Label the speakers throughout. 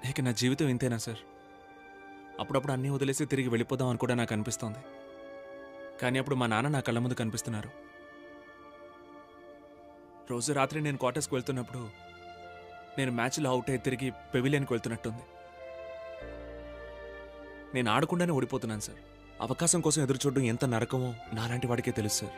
Speaker 1: ఇక నా జీవితం ఇంతేనా సార్ అప్పుడప్పుడు అన్నీ వదిలేసి తిరిగి వెళ్ళిపోదాం అని కూడా నాకు అనిపిస్తోంది కానీ అప్పుడు మా నాన్న నా కళ్ళ ముందు కనిపిస్తున్నారు రోజు రాత్రి నేను క్వార్టర్స్కి వెళ్తున్నప్పుడు నేను మ్యాచ్లో అవుట్ అయి తిరిగి పెవిలియన్కి వెళ్తున్నట్టుంది నేను ఆడకుండానే ఓడిపోతున్నాను సార్ అవకాశం కోసం ఎదురు చూడడం ఎంత నరకమో నాలాంటి వాడికే తెలుసు సార్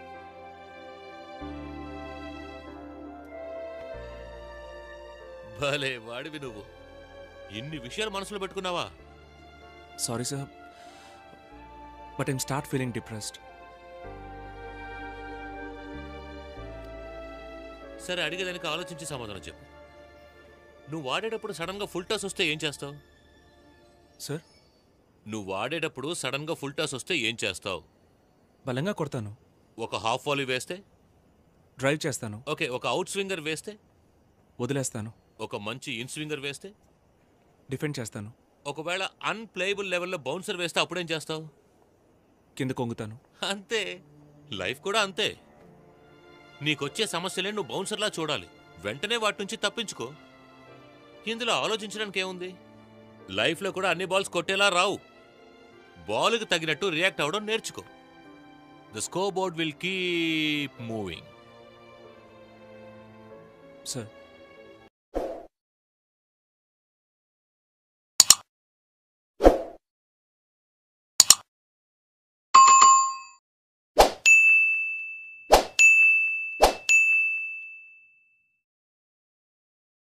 Speaker 2: భలే వాడివి నువ్వు ఇన్ని విషయాలు మనసులో పెట్టుకున్నావా
Speaker 1: sorry sir but I'm start feeling depressed
Speaker 2: సరే అడిగేదానికి ఆలోచించి సమాధానం చెప్పు నువ్వు వాడేటప్పుడు సడన్ గా ఫుల్ టాస్ వస్తే ఏం చేస్తావు
Speaker 1: సార్
Speaker 2: నువ్వు వాడేటప్పుడు సడన్ గా ఫుల్ టాస్ వస్తే ఏం చేస్తావు
Speaker 1: బలంగా కొడతాను
Speaker 2: ఒక హాఫ్ వాలీ వేస్తే
Speaker 1: డ్రైవ్ చేస్తాను
Speaker 2: ఓకే ఒక అవుట్ స్వింగర్ వేస్తే
Speaker 1: వదిలేస్తాను
Speaker 2: ఒక మంచి ఇన్ స్వింగర్ వేస్తే
Speaker 1: డిఫెండ్ చేస్తాను
Speaker 2: ఒకవేళ అన్ప్లేయబుల్ లెవెల్లో బౌన్సర్ వేస్తే అప్పుడేం చేస్తావు
Speaker 1: కింద కొంగుతాను
Speaker 2: అంతే లైఫ్ కూడా అంతే నీకొచ్చే సమస్యలే నువ్వు బౌన్సర్లా చూడాలి వెంటనే వాటి నుంచి తప్పించుకో ఇందులో ఆలోచించడానికి ఏముంది లైఫ్లో కూడా అన్ని బాల్స్ కొట్టేలా రావు బాల్కి తగినట్టు రియాక్ట్ అవ్వడం నేర్చుకో the scoreboard will keep moving
Speaker 1: sir